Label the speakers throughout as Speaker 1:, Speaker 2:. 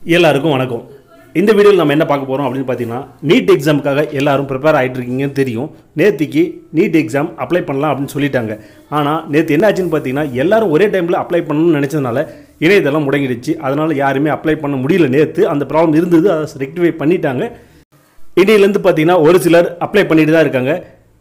Speaker 1: எல்லாருக்கும் வணக்கம் இந்த வீடியோவில் நம்ம என்ன பார்க்க போகிறோம் அப்படின்னு பார்த்தீங்கன்னா நீட் எக்ஸாமுக்காக எல்லாரும் ப்ரிப்பேர் ஆகிட்டு இருக்கீங்கன்னு தெரியும் நேற்றுக்கு நீட் எக்ஸாம் அப்ளை பண்ணலாம் அப்படின்னு சொல்லிட்டாங்க ஆனால் நேற்று என்ன ஆச்சுன்னு பார்த்தீங்கன்னா எல்லாரும் ஒரே டைமில் அப்ளை பண்ணணும்னு நினச்சதுனால இணையதளம் முடங்கிடுச்சு அதனால் யாருமே அப்ளை பண்ண முடியல நேற்று அந்த ப்ராப்ளம் இருந்தது அதை ரெக்டிஃபை பண்ணிட்டாங்க இடையிலேருந்து பார்த்தீங்கன்னா ஒரு சிலர் அப்ளை பண்ணிட்டு தான் இருக்காங்க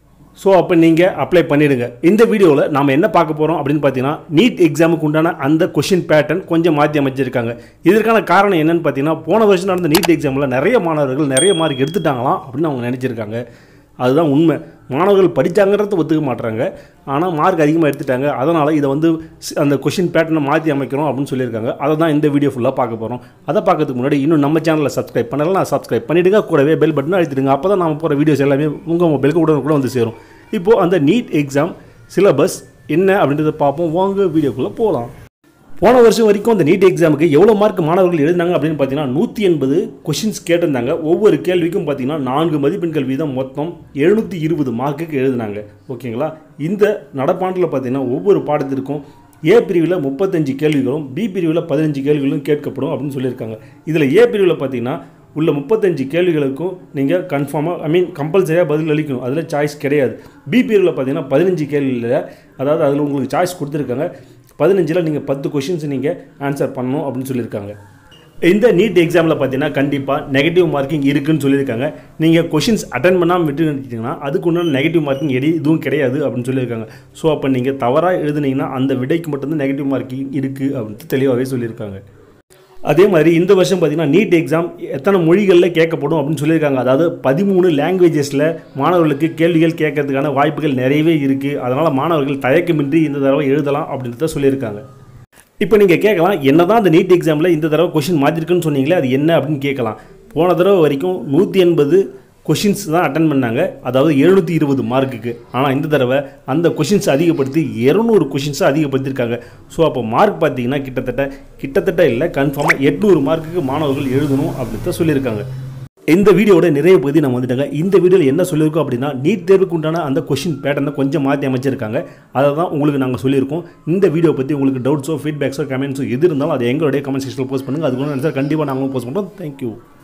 Speaker 1: ஸோ அப்போ நீங்கள் அப்ளை பண்ணிடுங்க இந்த வீடியோவில் நாம் என்ன பார்க்க போகிறோம் அப்படின்னு பார்த்தீங்கன்னா நீட் எக்ஸாமுக்கு உண்டான அந்த கொஷின் பேட்டர்ன் கொஞ்சம் மாற்றி அமைச்சிருக்காங்க இதற்கான காரணம் என்னன்னு பார்த்தீங்கன்னா போன வருஷம் நடந்த நீட் எக்ஸாமில் நிறைய மாணவர்கள் நிறைய மார்க் எடுத்துட்டாங்களாம் அப்படின்னு அவங்க நினச்சிருக்காங்க அதுதான் உண்மை மாணவர்கள் படித்தாங்கிறத ஒத்துக்க மாட்றாங்க ஆனால் மார்க் அதிகமாக எடுத்துட்டாங்க அதனால் இதை வந்து ஸ்- அந்த கொஷின் பேட்டர்னை மாற்றி அமைக்கிறோம் அப்படின்னு சொல்லியிருக்காங்க அதை தான் இந்த வீடியோ ஃபுல்லாக பார்க்க போகிறோம் அதை பார்க்கறதுக்கு முன்னாடி இன்னும் நம்ம சேனலை சப்ஸ்கிரைப் பண்ணலாம் சப்ஸ்கிரைப் பண்ணிவிடுங்க கூடவே பெல் பட்டன் அழுத்திடுங்க அப்போ தான் நம்ம போகிற வீடியோஸ் எல்லாமே உங்கள் மொபைலுக்கு உடனே கூட வந்து சேரும் இப்போது அந்த நீட் எக்ஸாம் சிலபஸ் என்ன அப்படின்றத பார்ப்போம் வாங்க வீடியோக்குள்ளே போகலாம் போன வருஷம் வரைக்கும் அந்த நீட் எக்ஸாமுக்கு எவ்வளோ மார்க் மாணவர்கள் எழுதினாங்க அப்படின்னு பார்த்தீங்கன்னா நூற்றி எண்பது கொஷின்ஸ் கேட்டிருந்தாங்க ஒவ்வொரு கேள்விக்கும் பார்த்தீங்கன்னா நான்கு மதிப்பெண்கள் வீதம் மொத்தம் எழுநூற்றி இருபது மார்க்குக்கு எழுதினாங்க ஓகேங்களா இந்த நடப்பாண்டில் பார்த்தீங்கன்னா ஒவ்வொரு பாடத்திற்கும் ஏ பிரிவில் முப்பத்தஞ்சு கேள்விகளும் பி பிரிவில் பதினஞ்சு கேள்விகளும் கேட்கப்படும் அப்படின்னு சொல்லியிருக்காங்க இதில் ஏ பிரிவில் பார்த்தீங்கன்னா உள்ள முப்பத்தஞ்சு கேள்விகளுக்கும் நீங்கள் கன்ஃபார்மாக ஐ மீன் கம்பல்சரியாக பதில் அளிக்கணும் அதில் சாய்ஸ் கிடையாது பி பிரிவில் பார்த்தீங்கன்னா பதினஞ்சு கேள்வியில் அதாவது அதில் உங்களுக்கு சாய்ஸ் கொடுத்துருக்காங்க பதினஞ்சில் நீங்கள் பத்து கொஷின்ஸ் நீங்கள் ஆன்சர் பண்ணணும் அப்படின்னு சொல்லியிருக்காங்க இந்த நீட் எக்ஸாமில் பார்த்தீங்கன்னா கண்டிப்பாக நெகட்டிவ் மார்க்கிங் இருக்குன்னு சொல்லியிருக்காங்க நீங்கள் கொஷின்ஸ் அட்டன் பண்ணாமல் விட்டு நிறுத்திட்டீங்கன்னா அதுக்கு உண்டான நெகட்டிவ் மார்க்கிங் எடி இதுவும் கிடையாது அப்படின்னு சொல்லியிருக்காங்க ஸோ அப்போ நீங்கள் தவறாக எழுதுனீங்கன்னா அந்த விடைக்கு மட்டும்தான் நெகட்டிவ் மார்க்கிங் இருக்குது அப்படின்னு தெளிவாகவே சொல்லியிருக்காங்க அதே மாதிரி இந்த வருஷம் பார்த்தீங்கன்னா நீட் எக்ஸாம் எத்தனை மொழிகளில் கேட்கப்படும் அப்படின்னு சொல்லியிருக்காங்க அதாவது பதிமூணு லாங்குவேஜஸில் மாணவர்களுக்கு கேள்விகள் கேட்கறதுக்கான வாய்ப்புகள் நிறையவே இருக்குது அதனால் மாணவர்கள் தயக்கமின்றி இந்த தடவை எழுதலாம் அப்படின்றத சொல்லியிருக்காங்க இப்போ நீங்கள் கேட்கலாம் என்னதான் அந்த நீட் எக்ஸாமில் இந்த தடவை கொஷின் மாற்றிருக்குன்னு சொன்னீங்களே அது என்ன அப்படின்னு கேட்கலாம் போன தடவை வரைக்கும் நூற்றி எண்பது கொஷின்ஸ் தான் அட்டன் பண்ணாங்க அதாவது எழுநூற்றி இருபது மார்க்குக்கு ஆனால் இந்த தடவை அந்த கொஷின்ஸ் அதிகப்படுத்தி இரநூறு கொஷின்ஸை அதிகப்படுத்தியிருக்காங்க ஸோ அப்போ மார்க் பார்த்தீங்கன்னா கிட்டத்தட்ட கிட்டத்தட்ட இல்லை கன்ஃபார்மாக எட்நூறு மார்க்குக்கு மாணவர்கள் எழுதணும் அப்படின்னு தான் சொல்லியிருக்காங்க இந்த வீடியோட நிறைய பகுதி நம்ம வந்துட்டாங்க இந்த வீடியோவில் என்ன சொல்லியிருக்கோம் அப்படின்னா நீட் தேர்வுக்கு உண்டான அந்த கொஷின் பேட்டர்னை கொஞ்சம் மாற்றி அமைச்சிருக்காங்க அதை தான் உங்களுக்கு நாங்கள் சொல்லியிருக்கோம் இந்த வீடியோ பற்றி உங்களுக்கு டவுட்ஸோ ஃபீட்பேக்ஸோ கமெண்ட்ஸோ எது இருந்தாலும் அது எங்களுடைய கமெண்ட் செக்ஷனில் போஸ்ட் பண்ணுங்கள் அதுக்கு ஆன்சர் கண்டிப்பாக நாங்களும் போஸ்ட் பண்ணுறோம் தேங்க்யூ